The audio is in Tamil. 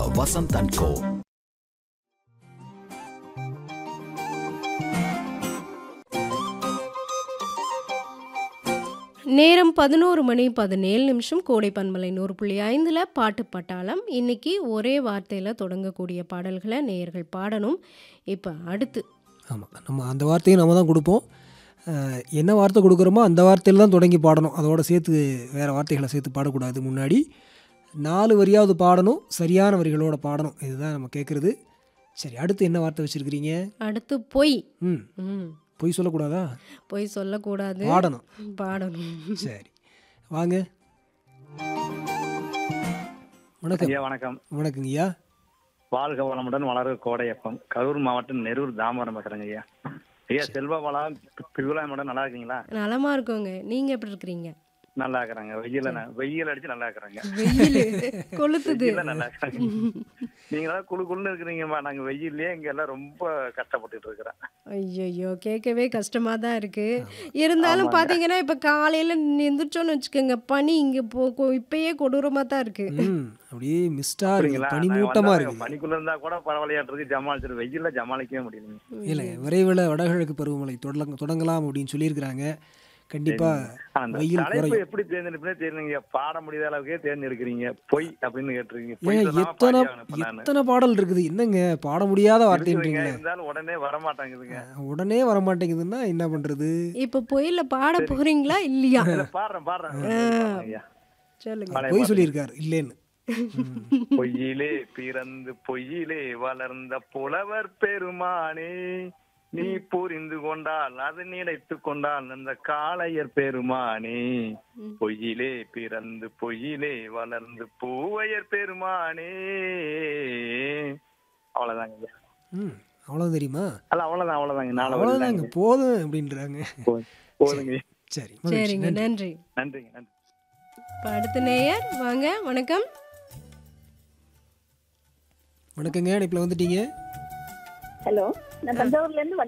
வசந்த் அண்ட் கோ நேரம் பதினோரு மணி பதினேழு நிமிஷம் கோடை பண்பலை நூறு புள்ளி ஐந்தில் பாட்டு பட்டாளம் இன்னைக்கு ஒரே வார்த்தையில் தொடங்கக்கூடிய பாடல்களை நேயர்கள் பாடணும் இப்போ அடுத்து ஆமாம் நம்ம அந்த வார்த்தையை நம்ம தான் கொடுப்போம் அஹ், என்ன வார்த்தை கொடுக்குறோமோ அந்த வார்த்தையில் தான் தொடங்கி பாடணும் அதோட சேர்த்து வேறு வார்த்தைகளை சேர்த்து பாடக்கூடாது முன்னாடி நாலு வரியாவது பாடணும் சரியான வரிகளோட பாடணும் இதுதான் நம்ம கேட்குறது சரி அடுத்து என்ன வார்த்தை வச்சுருக்கிறீங்க அடுத்து பொய் ம் ம் பொய் சொல்லக்கூடாதா பொய் சொல்லக்கூடாது பாடணும் பாடணும் சரி வாங்க வணக்கம் ஐயா வணக்கம் வணக்கங்கய்யா வாழ்க வளமுடன் வளர கோடையப்பம் கரூர் மாவட்டம் நெரூர் தாமரம் பேசுறேங்க ஐயா ஐயா செல்வ வளம் பிகுலாமோட நல்லா இருக்கீங்களா நலமா இருக்கோங்க நீங்க எப்படி இருக்கிறீங்க நல்லா இருக்கிறாங்க வெயில ந- வெயில் அடிச்சு நல்லா இருக்கிறாங்க வெயில் கொளுத்துது வெயில்ல நல்லா இருக்கிறாங்க நீங்க எல்லாம் குழு குழுன்னு இருக்கிறீங்கம்மா நாங்க வெயில்லயே இங்க எல்லாம் ரொம்ப கஷ்டப்பட்டுட்டு இருக்கிறோம் ஐயோ கேட்கவே கஷ்டமா தான் இருக்கு இருந்தாலும் பாத்தீங்கன்னா இப்ப காலையில எந்திரிச்சோன்னு வச்சுக்கோங்க பனி இங்க போ கொ- இப்பயே கொடூரமா தான் இருக்கு ம் அப்படியே மிஸ்டாக இருக்குது சரிங்களா பனி நாங்க மூட்டமாக வந்தா இருக்குது பனிக்குள்ள இருந்தா கூட பரவாயில்லையாட்டு ஜமாளிச்சிரு வெயில்ல ஜமாளிக்கவே முடியலைங்க இல்லை விரைவில் வடகிழக்கு பருவமழை தொடங்க தொடங்கலாம் அப்படின்னு சொல்லியிருக்கிறாங்க கண்டிப்பாக அந்த வெயில் தலைப்பு குறையும் எப்படி தேர்ந்தெடுப்புனே தெரியலங்க பாட முடியாத அளவுக்கே தேர்ந்தெடுக்கிறீங்க பொய் அப்படின்னு கேட்டிருக்கீங்க பொய் ஏன் சொல்லாம எத்தனை பாடியாகணும் இப்ப நானு. எத்தனை பாடல் இருக்குது என்னங்க பாட முடியாத இருக்குதுங்க, வார்த்தைன்றீங்களே இருந்தாலும் உடனே வர மாட்டாங்குதுங்க உடனே வர மாட்டேங்குதுன்னா என்ன பண்ணுறது இப்ப பொயில பாட போறீங்களா இல்லையா இல்ல, பாடுறேன் பாடுறேன் பாடுறேன் ஐயா. சொல்லுங்க பழைய பொய் பாட்டு. சொல்லியிருக்காரு இல்லைன்னு பொய்யிலே பிறந்து பொய்யிலே வளர்ந்த புலவர் பெருமானே நீ புரிந்து கொண்டால் அது நினைத்து கொண்டால் அந்த காளையர் பெருமானே பொய்யிலே பிறந்து பொய்யிலே வளர்ந்து பூவையர் பெருமானே அவ்வளவுதாங்க ஐயா. ம் அவ்வளோ தெரியுமா அல்ல அவ்வளவுதான் அவ்வளவுதாங்க நாளை அவ்வளோதாங்க போதும் அப்படின்றாங்க போதுங்க சரி மகிழ்ச்சி. சரிங்க நன்றி நன்றிங்க நன்றி இப்ப அடுத்த நேயர் வாங்க வணக்கம் வணக்கங்க இணைப்பில் வந்துட்டீங்க ஹலோ நான் தஞ்சாவூர்ல இருந்து